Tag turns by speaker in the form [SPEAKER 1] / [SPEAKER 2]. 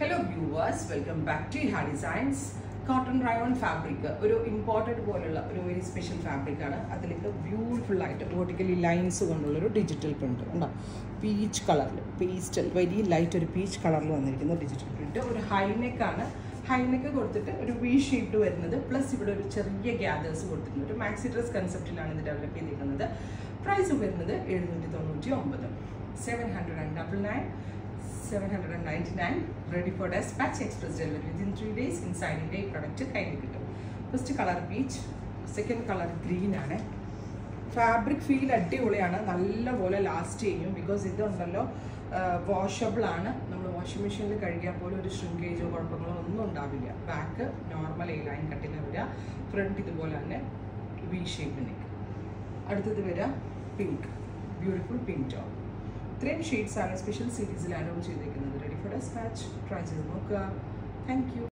[SPEAKER 1] hello viewers welcome back to ഹാ designs cotton rayon fabric ഒരു imported പോലുള്ള ഒരു വെരി സ്പെഷ്യൽ ഫാബ്രിക് ആണ് അതിലേക്ക് ബ്യൂട്ടിഫുൾ ആയിട്ട് വേർട്ടിക്കലി ലൈൻസ് കൊണ്ടുള്ള ഒരു ഡിജിറ്റൽ പ്രിന്റ് ഉണ്ടോ പീച്ച് കളറിൽ പേസ്റ്റൽ വെരി ലൈറ്റ് ഒരു പീച്ച് കളറിൽ വന്നിരിക്കുന്ന ഡിജിറ്റൽ പ്രിന്റ് ഒരു ഹൈനെക്ക് ആണ് ഹൈനെക്ക് കൊടുത്തിട്ട് ഒരു വി ഷേപ്പ് വരുന്നത് പ്ലസ് ഇവിടെ ഒരു ചെറിയ ഗ്യാദേഴ്സ് കൊടുത്തിട്ടുണ്ട് ഒരു മാക്സി ഡ്രസ് കൺസെപ്റ്റിലാണ് ഇത് ഡെവലപ്പ് ചെയ്തിരിക്കുന്നത് പ്രൈസ് വരുന്നത് എഴുന്നൂറ്റി തൊണ്ണൂറ്റി ഒമ്പത് seven hundred and double nine 799 ready for dispatch express delivery within 3 days inside India ഈ പ്രൊഡക്റ്റ് കയ്യിൽ കിട്ടും first colour peach second colour green ആണ് ഫാബ്രിക് ഫീൽ അടിപൊളിയാണ് നല്ലപോലെ ലാസ്റ്റ് ചെയ്യും ബിക്കോസ് ഇതുണ്ടല്ലോ വാഷബിൾ ആണ് നമ്മൾ വാഷിംഗ് മെഷീനിൽ കഴുകിയാൽ പോലും ഒരു ഷ്രിങ്കേജോ കുഴപ്പങ്ങളോ ഒന്നും ഉണ്ടാവില്ല ബാക്ക് നോർമൽ എ ലൈൻ കട്ടിന് വരിക ഫ്രണ്ട് ഇതുപോലെ തന്നെ വി ഷേപ്പ് നെക്ക് അടുത്തത് വരിക പിങ്ക് ബ്യൂട്ടിഫുൾ പിങ്ക് ടോപ്പ് ഇത്രയും ഷെയ്ഡ്സ് ആണ് സ്പെഷ്യൽ സീരീസിൽ ആഡ് ഓൺ ചെയ്തിരിക്കുന്നത് റെഡി ഫോർ ഡെസ്പാച്ച് ട്രൈ ചെയ്ത് നോക്കുക താങ്ക് യു